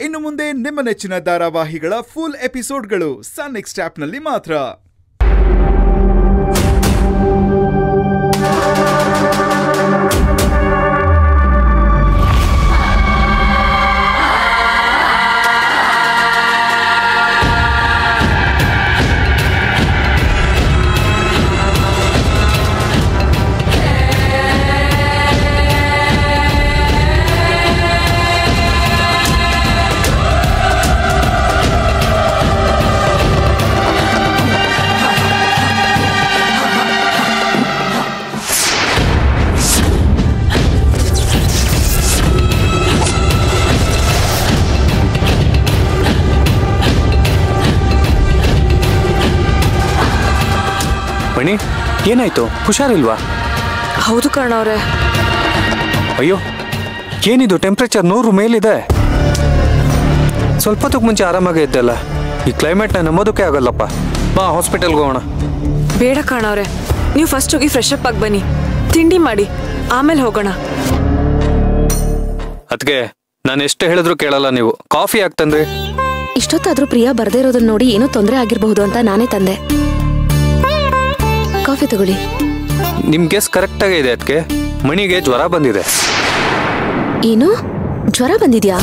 ಇನ್ನು ಮುಂದೆ ನಿಮ್ಮ ನೆಚ್ಚಿನ ಧಾರಾವಾಹಿಗಳ ಫುಲ್ ಎಪಿಸೋಡ್ಗಳು ಸನ್ ನೆಕ್ಸ್ಟ್ ಆಪ್ನಲ್ಲಿ ಮಾತ್ರ ಮಣಿ ಏನಾಯ್ತು ಹುಷಾರಿಲ್ವಾ ಹೌದು ಕಣವ್ರೆ ಅಯ್ಯೋ ಏನಿದು ಟೆಂಪ್ರೇಚರ್ ನೂರು ಮೇಲಿದೆ ಸ್ವಲ್ಪ ಹೊತ್ತಿಗೆ ಮುಂಚೆ ಆರಾಮಾಗೇ ಇದ್ದಲ್ಲ ಈ ಕ್ಲೈಮೇಟ್ನ ನಂಬೋದಕ್ಕೆ ಆಗಲ್ಲಪ್ಪ ಬಾ ಹಾಸ್ಪಿಟಲ್ಗೆ ಹೋಗೋಣ ಬೇಡ ಕಣವ್ರೆ ನೀವು ಫಸ್ಟ್ ಹೋಗಿ ಫ್ರೆಶ್ ಅಪ್ ಆಗಿ ಬನ್ನಿ ತಿಂಡಿ ಮಾಡಿ ಆಮೇಲೆ ಹೋಗೋಣ ಅದಕ್ಕೆ ನಾನು ಎಷ್ಟು ಹೇಳಿದ್ರು ಕೇಳಲ್ಲ ನೀವು ಕಾಫಿ ಯಾಕ್ತಂದ್ರಿ ಇಷ್ಟೊತ್ತಾದ್ರೂ ಪ್ರಿಯಾ ಬರ್ದೇ ಇರೋದನ್ನ ನೋಡಿ ಏನೋ ತೊಂದರೆ ಆಗಿರಬಹುದು ಅಂತ ನಾನೇ ತಂದೆ ಕಾಫಿ ತಗೊಳ್ಳಿ ನಿಮ್ ಗೆಸ್ ಕರೆಕ್ಟಾಗೇ ಇದೆ ಅದಕ್ಕೆ ಮಣಿಗೆ ಜ್ವರ ಬಂದಿದೆ ಏನು ಜ್ವರ ಬಂದಿದ್ಯಾ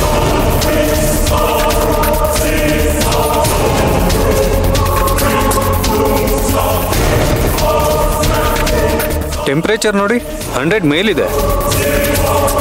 ಟೆಂಪ್ರೇಚರ್ ನೋಡಿ ಹಂಡ್ರೆಡ್ ಮೇಲಿದೆ